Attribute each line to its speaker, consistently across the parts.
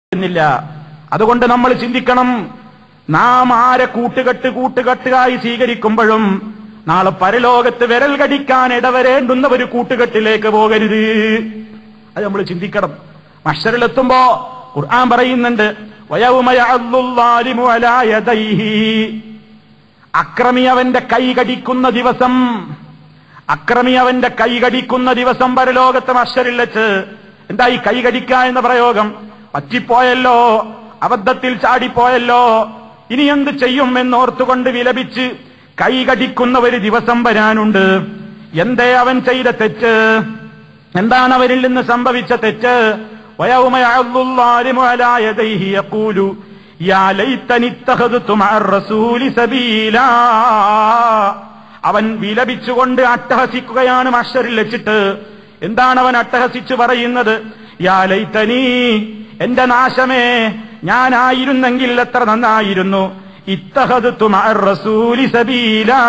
Speaker 1: എന്നില്ല അതുകൊണ്ട് നമ്മൾ ചിന്തിക്കണം നാം ആരെ കൂട്ടുകെട്ട് കൂട്ടുകെട്ടുകായി സ്വീകരിക്കുമ്പോഴും നാളെ പരലോകത്ത് വിരൽ കടിക്കാൻ ഇടവരേണ്ടുന്ന ഒരു കൂട്ടുകെട്ടിലേക്ക് പോകരുത് അത് നമ്മൾ ചിന്തിക്കണം മഷറിലെത്തുമ്പോ ഖുർആൻ പറയുന്നുണ്ട് വയവുമ യഅദ്ദുല്ലാലിമു അലാ യദൈഹി. അക്രമി അവന്റെ കൈ കടിക്കുന്ന ദിവസം അക്രമി അവന്റെ കൈ കടിക്കുന്ന ദിവസം പരലോകത്ത് മഷറിൽ വെച്ച് എന്താ ഈ കൈ കടിക്ക എന്ന പ്രയോഗം പറ്റിപ്പോയല്ലോ അബദ്ധത്തിൽ ചാടിപ്പോയല്ലോ ഇനി എന്ത് ചെയ്യും എന്നോർത്തുകൊണ്ട് വിലപിച്ച് കൈ കടിക്കുന്ന ഒരു ദിവസം വരാനുണ്ട് എന്തേ അവൻ ചെയ്ത തെറ്റ് എന്താണ് അവരിൽ നിന്ന് സംഭവിച്ച തെറ്റ് ويوم يعض الظالم على يديه يقول يا ليتني اتخذت مع الرسول سبيلا അവൻ വിലപിച്ചുകൊണ്ട് അട്ടഹസിക്കുകയാണ് മഷറിൽ വെച്ചിട്ട് എന്താണ് അവൻ അട്ടഹസിച്ചു പറയുന്നത് യാ ലൈതനീ എന്റെ നാശമേ ഞാനായിരുന്നെങ്കിൽ എത്ര നന്നായിരുന്നു ഇത്തഹദത്തു മഅർ റസൂലി സബീലാ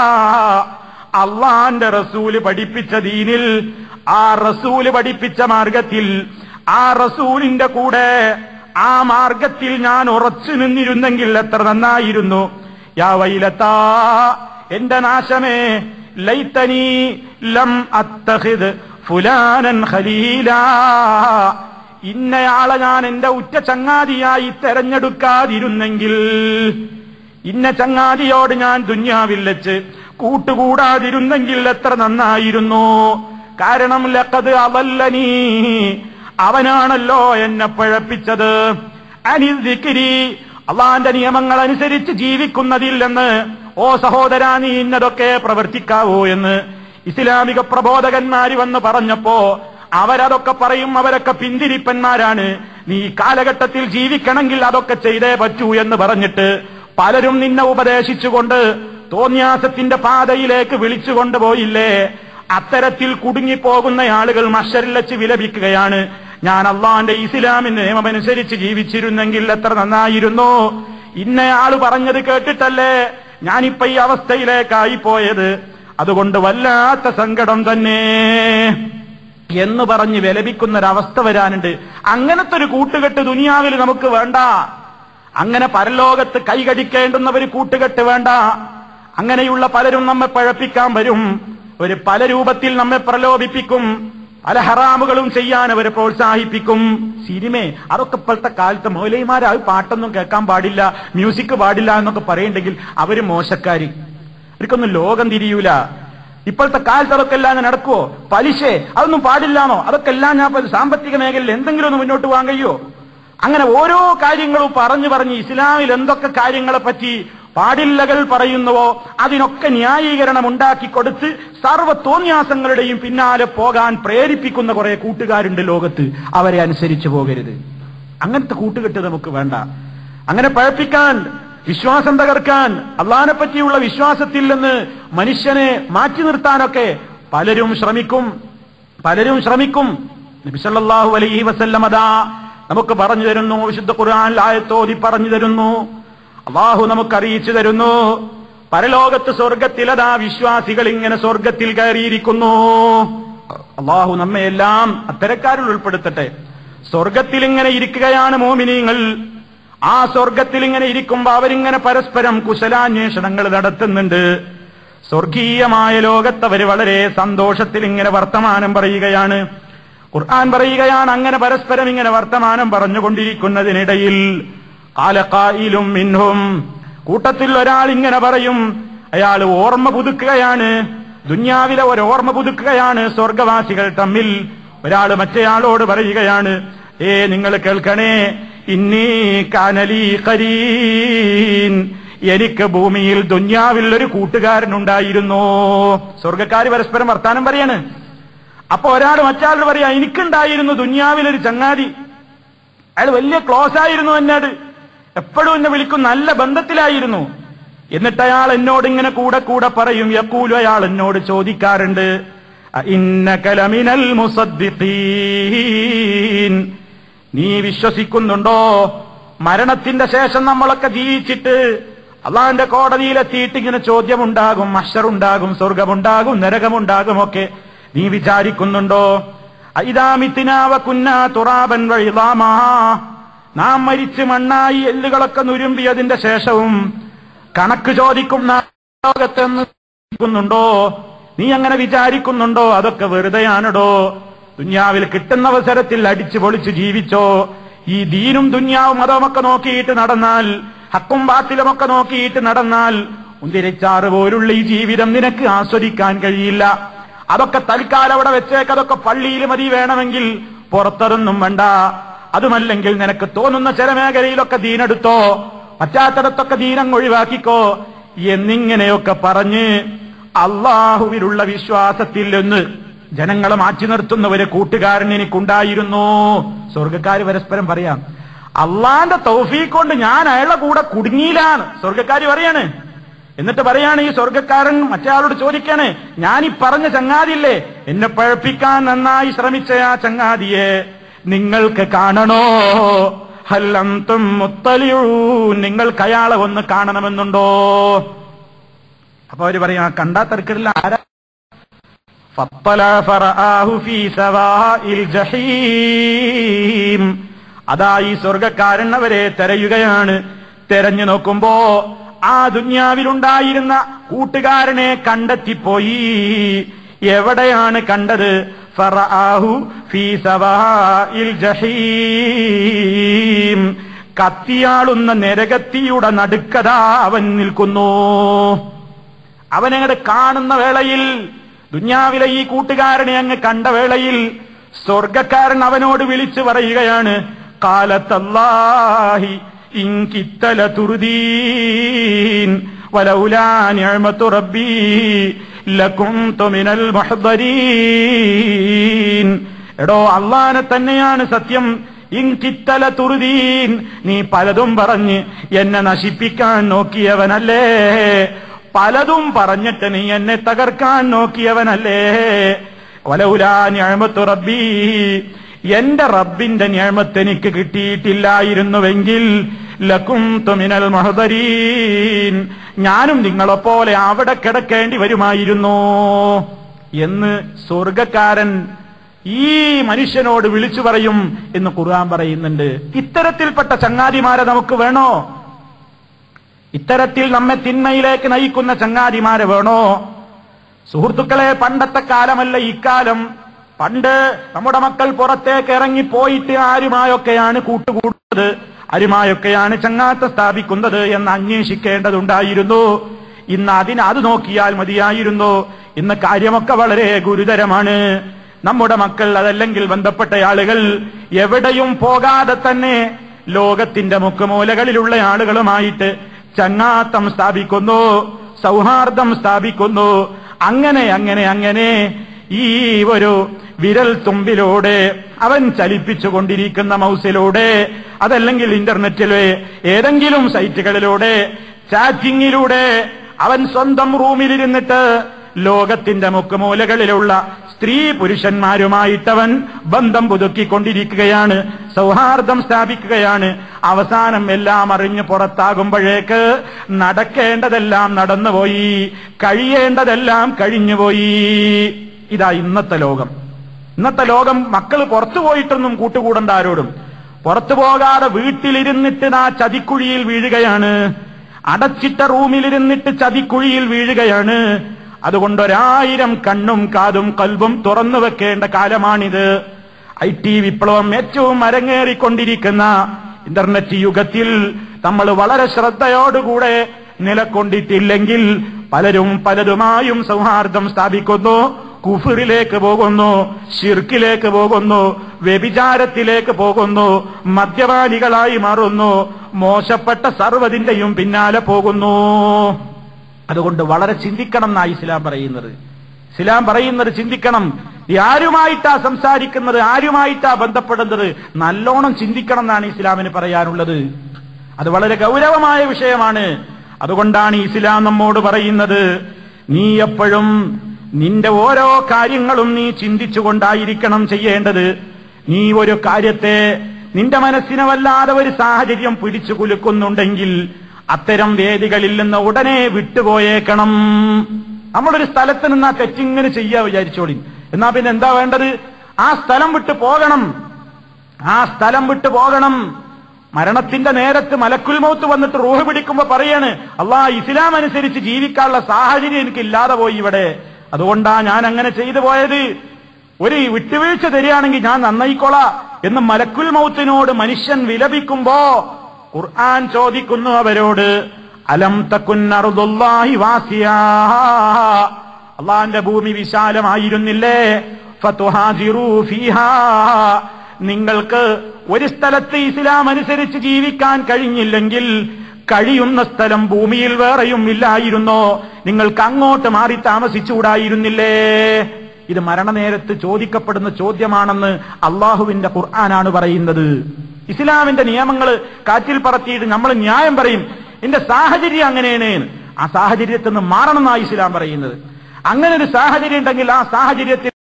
Speaker 1: അള്ളാന്റെ റസൂല് പഠിപ്പിച്ച ദീനിൽ ആ റസൂല് പഠിപ്പിച്ച മാർഗത്തിൽ ആ റസൂലിന്റെ കൂടെ ആ മാർഗത്തിൽ ഞാൻ ഉറച്ചു നിന്നിരുന്നെങ്കിൽ എത്ര നന്നായിരുന്നു യാ വൈലത്താ എന്റെ നാശമേ ലൈത്തനി ലം അത്തഹിദ് ഫുലാനൻ ഖലീലാ ഇന്നയാളെ ഞാൻ എന്റെ ഉറ്റ ചങ്ങാതിയായി തെരഞ്ഞെടുക്കാതിരുന്നെങ്കിൽ ഇന്ന ചങ്ങാതിയോട് ഞാൻ ദുന്യാവിൽ വെച്ച് കൂട്ടുകൂടാതിരുന്നെങ്കിൽ എത്ര നന്നായിരുന്നു കാരണം ലക്കത് അവല്ലനീ അവനാണല്ലോ എന്നെ പഴപ്പിച്ചത് അനിദിക്കിരി അള്ളാന്റെ നിയമങ്ങൾ അനുസരിച്ച് ജീവിക്കുന്നതില്ലെന്ന് ഓ സഹോദരാ നീ ഇന്നതൊക്കെ പ്രവർത്തിക്കാവൂ എന്ന് ഇസ്ലാമിക പ്രബോധകന്മാര് വന്ന് പറഞ്ഞപ്പോ അവരതൊക്കെ പറയും അവരൊക്കെ പിന്തിരിപ്പന്മാരാണ് നീ ഈ കാലഘട്ടത്തിൽ ജീവിക്കണമെങ്കിൽ അതൊക്കെ ചെയ്തേ പറ്റൂ എന്ന് പറഞ്ഞിട്ട് പലരും നിന്നെ ഉപദേശിച്ചുകൊണ്ട് തോന്യാസത്തിന്റെ പാതയിലേക്ക് വിളിച്ചുകൊണ്ട് പോയില്ലേ അത്തരത്തിൽ കുടുങ്ങിപ്പോകുന്ന ആളുകൾ മഷറിൽ വെച്ച് വിലപിക്കുകയാണ് ഞാൻ അള്ളാന്റെ ഇസ്ലാമിന്റെ നിയമമനുസരിച്ച് ജീവിച്ചിരുന്നെങ്കിൽ എത്ര നന്നായിരുന്നു ഇന്നയാള് പറഞ്ഞത് കേട്ടിട്ടല്ലേ ഞാനിപ്പോ ഈ അവസ്ഥയിലേക്കായി പോയത് അതുകൊണ്ട് വല്ലാത്ത സങ്കടം തന്നെ എന്ന് പറഞ്ഞ് വിലപിക്കുന്ന ഒരവസ്ഥ വരാനുണ്ട് അങ്ങനത്തെ ഒരു കൂട്ടുകെട്ട് ദുനിയാവിൽ നമുക്ക് വേണ്ട അങ്ങനെ പരലോകത്ത് കൈകടിക്കേണ്ടുന്ന ഒരു കൂട്ടുകെട്ട് വേണ്ട അങ്ങനെയുള്ള പലരും നമ്മെ പഴപ്പിക്കാൻ വരും ഒരു പല രൂപത്തിൽ നമ്മെ പ്രലോഭിപ്പിക്കും പല ഹറാമുകളും ചെയ്യാൻ അവരെ പ്രോത്സാഹിപ്പിക്കും സിനിമ അതൊക്കെ ഇപ്പോഴത്തെ കാലത്ത് മൗലൈമാർ അത് പാട്ടൊന്നും കേൾക്കാൻ പാടില്ല മ്യൂസിക് പാടില്ല എന്നൊക്കെ പറയുന്നുണ്ടെങ്കിൽ അവര് മോശക്കാരി അവർക്കൊന്നും ലോകം തിരിയൂല ഇപ്പോഴത്തെ കാലത്ത് അതൊക്കെ എല്ലാം അങ്ങനെ നടക്കുവോ പലിശ അതൊന്നും പാടില്ലാന്നോ അതൊക്കെ എല്ലാം ഞാൻ ഇപ്പൊ സാമ്പത്തിക മേഖലയിൽ എന്തെങ്കിലും ഒന്ന് മുന്നോട്ട് പോകാൻ കഴിയോ അങ്ങനെ ഓരോ കാര്യങ്ങളും പറഞ്ഞു പറഞ്ഞ് ഇസ്ലാമിൽ എന്തൊക്കെ കാര്യങ്ങളെ പറ്റി പാടില്ലകൾ പറയുന്നുവോ അതിനൊക്കെ ന്യായീകരണം ഉണ്ടാക്കി കൊടുത്ത് സർവ്വ തോന്യാസങ്ങളുടെയും പിന്നാലെ പോകാൻ പ്രേരിപ്പിക്കുന്ന കുറെ കൂട്ടുകാരുണ്ട് ലോകത്ത് അവരെ അനുസരിച്ചു പോകരുത് അങ്ങനത്തെ കൂട്ടുകെട്ട് നമുക്ക് വേണ്ട അങ്ങനെ പഴപ്പിക്കാൻ വിശ്വാസം തകർക്കാൻ അള്ളഹാനെ പറ്റിയുള്ള വിശ്വാസത്തിൽ നിന്ന് മനുഷ്യനെ മാറ്റി നിർത്താനൊക്കെ പലരും ശ്രമിക്കും പലരും ശ്രമിക്കും നബിസല്ലാഹു അലൈഹി വസല്ലം അതാ നമുക്ക് പറഞ്ഞു തരുന്നു വിശുദ്ധ ഖുർആൻ ആയത്തോതി പറഞ്ഞു തരുന്നു അള്ളാഹു നമുക്ക് അറിയിച്ചു തരുന്നു പരലോകത്ത് സ്വർഗത്തിലതാ വിശ്വാസികൾ ഇങ്ങനെ സ്വർഗത്തിൽ കയറിയിരിക്കുന്നു അള്ളാഹു നമ്മയെല്ലാം അത്തരക്കാരിൽ ഉൾപ്പെടുത്തട്ടെ സ്വർഗത്തിൽ ഇങ്ങനെ ഇരിക്കുകയാണ് മോമിനിങ്ങൾ ആ സ്വർഗത്തിൽ ഇങ്ങനെ ഇരിക്കുമ്പോ അവരിങ്ങനെ പരസ്പരം കുശലാന്വേഷണങ്ങൾ നടത്തുന്നുണ്ട് സ്വർഗീയമായ ലോകത്ത് അവർ വളരെ സന്തോഷത്തിൽ ഇങ്ങനെ വർത്തമാനം പറയുകയാണ് ഖുർആൻ പറയുകയാണ് അങ്ങനെ പരസ്പരം ഇങ്ങനെ വർത്തമാനം പറഞ്ഞുകൊണ്ടിരിക്കുന്നതിനിടയിൽ കാലക്കായിലും മിൻഹും കൂട്ടത്തിൽ ഒരാൾ ഇങ്ങനെ പറയും അയാൾ ഓർമ്മ പുതുക്കുകയാണ് ദുന്യാവിലെ ഒരു ഓർമ്മ പുതുക്കുകയാണ് സ്വർഗവാസികൾ തമ്മിൽ ഒരാൾ മറ്റേയാളോട് പറയുകയാണ് ഏ നിങ്ങൾ കേൾക്കണേ ഇന്നീ കാനലി കരീൻ എനിക്ക് ഭൂമിയിൽ ദുന്യാവിൽ ഒരു കൂട്ടുകാരനുണ്ടായിരുന്നു സ്വർഗക്കാര് പരസ്പരം വർത്താനം പറയാണ് അപ്പൊ ഒരാൾ മറ്റാളോട് പറയാ എനിക്കുണ്ടായിരുന്നു ദുന്യാവിൽ ഒരു ചങ്ങാതി അയാൾ വലിയ ക്ലോസ് ആയിരുന്നു എന്നോട് എപ്പോഴും എന്നെ വിളിക്കും നല്ല ബന്ധത്തിലായിരുന്നു എന്നിട്ട് അയാൾ എന്നോട് ഇങ്ങനെ കൂടെ കൂടെ പറയും യക്കൂലു അയാൾ എന്നോട് ചോദിക്കാറുണ്ട് ഇന്നകലമിനൽ മുസദ്ദിഖീൻ നീ വിശ്വസിക്കുന്നുണ്ടോ മരണത്തിന്റെ ശേഷം നമ്മളൊക്കെ ജീവിച്ചിട്ട് അള്ളാന്റെ കോടതിയിലെത്തിയിട്ട് ഇങ്ങനെ ചോദ്യമുണ്ടാകും അഷറുണ്ടാകും സ്വർഗമുണ്ടാകും നരകമുണ്ടാകും ഒക്കെ നീ വിചാരിക്കുന്നുണ്ടോ ഐതാമിത്തിനാവ കുന്ന തുറാബൻ വഴിതാമാ നാം മരിച്ച് മണ്ണായി എല്ലുകളൊക്കെ നുരുമ്പിയതിന്റെ ശേഷവും കണക്ക് ചോദിക്കുന്ന ലോകത്തെന്ന് ചിന്തിക്കുന്നുണ്ടോ നീ അങ്ങനെ വിചാരിക്കുന്നുണ്ടോ അതൊക്കെ വെറുതെയാണടോ ദുന്യാവിൽ കിട്ടുന്ന അവസരത്തിൽ അടിച്ചു പൊളിച്ചു ജീവിച്ചോ ഈ ദീനും ദുന്യാവും മതമൊക്കെ നോക്കിയിട്ട് നടന്നാൽ ഹക്കും ബാത്തിലുമൊക്കെ നോക്കിയിട്ട് നടന്നാൽ ഉന്തിരിച്ചാറ് പോലുള്ള ഈ ജീവിതം നിനക്ക് ആസ്വദിക്കാൻ കഴിയില്ല അതൊക്കെ തൽക്കാലം അവിടെ വെച്ചേക്ക് അതൊക്കെ പള്ളിയിൽ മതി വേണമെങ്കിൽ പുറത്തതൊന്നും വേണ്ട അതുമല്ലെങ്കിൽ നിനക്ക് തോന്നുന്ന ചില മേഖലയിലൊക്കെ ദീനെടുത്തോ പറ്റാത്തടത്തൊക്കെ ദീനം ഒഴിവാക്കിക്കോ എന്നിങ്ങനെയൊക്കെ പറഞ്ഞ് അള്ളാഹുവിലുള്ള വിശ്വാസത്തിൽ നിന്ന് ജനങ്ങളെ മാറ്റി നിർത്തുന്നവര് കൂട്ടുകാരൻ എനിക്കുണ്ടായിരുന്നു സ്വർഗക്കാര് പരസ്പരം പറയാം അള്ളാന്റെ തൗഫീഖ് കൊണ്ട് ഞാൻ അയാളുടെ കൂടെ കുടുങ്ങിയിലാണ് സ്വർഗക്കാര് പറയാണ് എന്നിട്ട് പറയാണ് ഈ സ്വർഗക്കാരൻ മറ്റേയാളോട് ചോദിക്കാണ് ഞാൻ ഈ പറഞ്ഞ ചങ്ങാതിയില്ലേ എന്നെ പഴപ്പിക്കാൻ നന്നായി ശ്രമിച്ച ആ ചങ്ങാതിയെ നിങ്ങൾക്ക് കാണണോ ഹല്ലന്തും മുത്തലിയൂ നിങ്ങൾക്ക് അയാളെ ഒന്ന് കാണണമെന്നുണ്ടോ അപ്പൊ അവര് പറയാ കണ്ടാ തർക്കമില്ല ആരാ فاطلع فرآه في سواء الجحيم അതാ ഈ സ്വർഗക്കാരൻ അവരെ തെരയുകയാണ് തെരഞ്ഞു നോക്കുമ്പോ ആ ദുന്യാവിലുണ്ടായിരുന്ന കൂട്ടുകാരനെ കണ്ടെത്തിപ്പോയി എവിടെയാണ് കണ്ടത് ഫറആഹു ഫീ സവാഇൽ ജഹീം കത്തിയാളുന്ന നരകത്തിയുടെ നടുക്കതാ അവൻ നിൽക്കുന്നു അവനങ്ങട് കാണുന്ന വേളയിൽ ദുന്യാവിലെ ഈ കൂട്ടുകാരനെ അങ്ങ് കണ്ട വേളയിൽ സ്വർഗക്കാരൻ അവനോട് വിളിച്ചു പറയുകയാണ് കാലത്തല്ലാഹി ഇങ്കിത്തല തുറുദീൻ വലൗലാ നിഅമത്തു റബ്ബി ലകുന്തു മിനൽ മുഹ്ദരീൻ എടോ അള്ളാനെ തന്നെയാണ് സത്യം ഇങ്കിത്തല തുറുദീൻ നീ പലതും പറഞ്ഞ് എന്നെ നശിപ്പിക്കാൻ നോക്കിയവനല്ലേ പലതും പറഞ്ഞിട്ട് നീ എന്നെ തകർക്കാൻ നോക്കിയവനല്ലേ വലൗലാ ഞാമത്തു റബ്ബി എന്റെ റബ്ബിന്റെ ഞാമത്ത് എനിക്ക് കിട്ടിയിട്ടില്ലായിരുന്നുവെങ്കിൽ ലക്കും തുമിനൽ മഹദരീൻ ഞാനും നിങ്ങളെപ്പോലെ അവിടെ കിടക്കേണ്ടി വരുമായിരുന്നു എന്ന് സ്വർഗക്കാരൻ ഈ മനുഷ്യനോട് വിളിച്ചു പറയും എന്ന് ഖുർആൻ പറയുന്നുണ്ട് ഇത്തരത്തിൽപ്പെട്ട ചങ്ങാതിമാരെ നമുക്ക് വേണോ ഇത്തരത്തിൽ നമ്മെ തിന്മയിലേക്ക് നയിക്കുന്ന ചങ്ങാതിമാരെ വേണോ സുഹൃത്തുക്കളെ പണ്ടത്തെ കാലമല്ല ഇക്കാലം പണ്ട് നമ്മുടെ മക്കൾ പുറത്തേക്ക് ഇറങ്ങിപ്പോയിട്ട് ആരുമായൊക്കെയാണ് കൂട്ടുകൂടുന്നത് ആരുമായൊക്കെയാണ് ചങ്ങാത്ത സ്ഥാപിക്കുന്നത് എന്ന് അന്വേഷിക്കേണ്ടതുണ്ടായിരുന്നു ഇന്ന് അതിന് അത് നോക്കിയാൽ മതിയായിരുന്നു ഇന്ന് കാര്യമൊക്കെ വളരെ ഗുരുതരമാണ് നമ്മുടെ മക്കൾ അതല്ലെങ്കിൽ ബന്ധപ്പെട്ട ആളുകൾ എവിടെയും പോകാതെ തന്നെ ലോകത്തിന്റെ മുക്കുമൂലകളിലുള്ള ആളുകളുമായിട്ട് ചങ്ങാത്തം സ്ഥാപിക്കുന്നു സൗഹാർദ്ദം സ്ഥാപിക്കുന്നു അങ്ങനെ അങ്ങനെ അങ്ങനെ ഈ ഒരു വിരൽ തുമ്പിലൂടെ അവൻ ചലിപ്പിച്ചുകൊണ്ടിരിക്കുന്ന മൗസിലൂടെ അതല്ലെങ്കിൽ ഇന്റർനെറ്റിലെ ഏതെങ്കിലും സൈറ്റുകളിലൂടെ ചാറ്റിങ്ങിലൂടെ അവൻ സ്വന്തം റൂമിലിരുന്നിട്ട് ലോകത്തിന്റെ മുക്കുമൂലകളിലുള്ള സ്ത്രീ പുരുഷന്മാരുമായിട്ടവൻ ബന്ധം പുതുക്കിക്കൊണ്ടിരിക്കുകയാണ് സൗഹാർദ്ദം സ്ഥാപിക്കുകയാണ് അവസാനം എല്ലാം അറിഞ്ഞ് പുറത്താകുമ്പോഴേക്ക് നടക്കേണ്ടതെല്ലാം നടന്നുപോയി കഴിയേണ്ടതെല്ലാം കഴിഞ്ഞുപോയി ഇതാ ഇന്നത്തെ ലോകം ഇന്നത്തെ ലോകം മക്കൾ പുറത്തു പോയിട്ടൊന്നും കൂട്ടുകൂടണ്ട ആരോടും പുറത്തു പോകാതെ വീട്ടിലിരുന്നിട്ട് ആ ചതിക്കുഴിയിൽ വീഴുകയാണ് അടച്ചിട്ട റൂമിലിരുന്നിട്ട് ചതിക്കുഴിയിൽ വീഴുകയാണ് അതുകൊണ്ട് ഒരായിരം കണ്ണും കാതും കൽവും തുറന്നു വെക്കേണ്ട കാലമാണിത് ഐ ടി വിപ്ലവം ഏറ്റവും അരങ്ങേറിക്കൊണ്ടിരിക്കുന്ന ഇന്റർനെറ്റ് യുഗത്തിൽ നമ്മൾ വളരെ ശ്രദ്ധയോടുകൂടെ നിലക്കൊണ്ടിട്ടില്ലെങ്കിൽ പലരും പലതുമായും സൗഹാർദ്ദം സ്ഥാപിക്കുന്നു കുഫറിലേക്ക് പോകുന്നു ഷിർക്കിലേക്ക് പോകുന്നു വ്യഭിചാരത്തിലേക്ക് പോകുന്നു മദ്യപാനികളായി മാറുന്നു മോശപ്പെട്ട സർവ്വതിന്റെയും പിന്നാലെ പോകുന്നു അതുകൊണ്ട് വളരെ ചിന്തിക്കണം എന്നാ ഇസ്ലാം പറയുന്നത് ഇസ്ലാം പറയുന്നത് ചിന്തിക്കണം ഈ ആരുമായിട്ടാ സംസാരിക്കുന്നത് ആരുമായിട്ടാ ബന്ധപ്പെടുന്നത് നല്ലോണം ചിന്തിക്കണം എന്നാണ് ഇസ്ലാമിന് പറയാനുള്ളത് അത് വളരെ ഗൗരവമായ വിഷയമാണ് അതുകൊണ്ടാണ് ഇസ്ലാം നമ്മോട് പറയുന്നത് നീ എപ്പോഴും നിന്റെ ഓരോ കാര്യങ്ങളും നീ ചിന്തിച്ചുകൊണ്ടായിരിക്കണം ചെയ്യേണ്ടത് നീ ഒരു കാര്യത്തെ നിന്റെ മനസ്സിനെ വല്ലാതെ ഒരു സാഹചര്യം പിടിച്ചു കുലുക്കുന്നുണ്ടെങ്കിൽ അത്തരം വേദികളിൽ നിന്ന് ഉടനെ വിട്ടുപോയേക്കണം നമ്മളൊരു സ്ഥലത്ത് നിന്ന് ആ തെറ്റിങ്ങനെ ചെയ്യാ വിചാരിച്ചോളി എന്നാ പിന്നെ എന്താ വേണ്ടത് ആ സ്ഥലം വിട്ടു പോകണം ആ സ്ഥലം വിട്ടു പോകണം മരണത്തിന്റെ നേരത്ത് മലക്കുൽ മൗത്ത് വന്നിട്ട് റൂഹ് പിടിക്കുമ്പോ പറയാണ് അള്ളാ ഇസ്ലാം അനുസരിച്ച് ജീവിക്കാനുള്ള സാഹചര്യം എനിക്ക് ഇല്ലാതെ പോയി ഇവിടെ അതുകൊണ്ടാ ഞാൻ അങ്ങനെ ചെയ്തു പോയത് ഒരു വിട്ടുവീഴ്ച തരികയാണെങ്കിൽ ഞാൻ നന്നായിക്കൊള്ളാ എന്ന് മലക്കുൽ മൗത്തിനോട് മനുഷ്യൻ വിലപിക്കുമ്പോ ഖുർആൻ ചോദിക്കുന്നു അവരോട് അലം തക്കുന്നറുദുല്ലാഹി വാസിയാ അള്ളാന്റെ ഭൂമി വിശാലമായിരുന്നില്ലേ ഫതുഹാജിറൂ ഫീഹാ നിങ്ങൾക്ക് ഒരു സ്ഥലത്ത് ഇസ്ലാം അനുസരിച്ച് ജീവിക്കാൻ കഴിഞ്ഞില്ലെങ്കിൽ കഴിയുന്ന സ്ഥലം ഭൂമിയിൽ വേറെയും ഇല്ലായിരുന്നോ നിങ്ങൾക്ക് അങ്ങോട്ട് മാറി താമസിച്ചുകൂടായിരുന്നില്ലേ ഇത് മരണനേരത്ത് ചോദിക്കപ്പെടുന്ന ചോദ്യമാണെന്ന് അള്ളാഹുവിന്റെ ഖുർആനാണ് പറയുന്നത് ഇസ്ലാമിന്റെ നിയമങ്ങൾ കാറ്റിൽ പറത്തിയിട്ട് നമ്മൾ ന്യായം പറയും എന്റെ സാഹചര്യം അങ്ങനെയാണ് ആ സാഹചര്യത്തിൽ നിന്ന് മാറണമെന്നാണ് ഇസ്ലാം പറയുന്നത് അങ്ങനെ ഒരു സാഹചര്യം ഉണ്ടെങ്കിൽ ആ സാഹചര്യത്തിൽ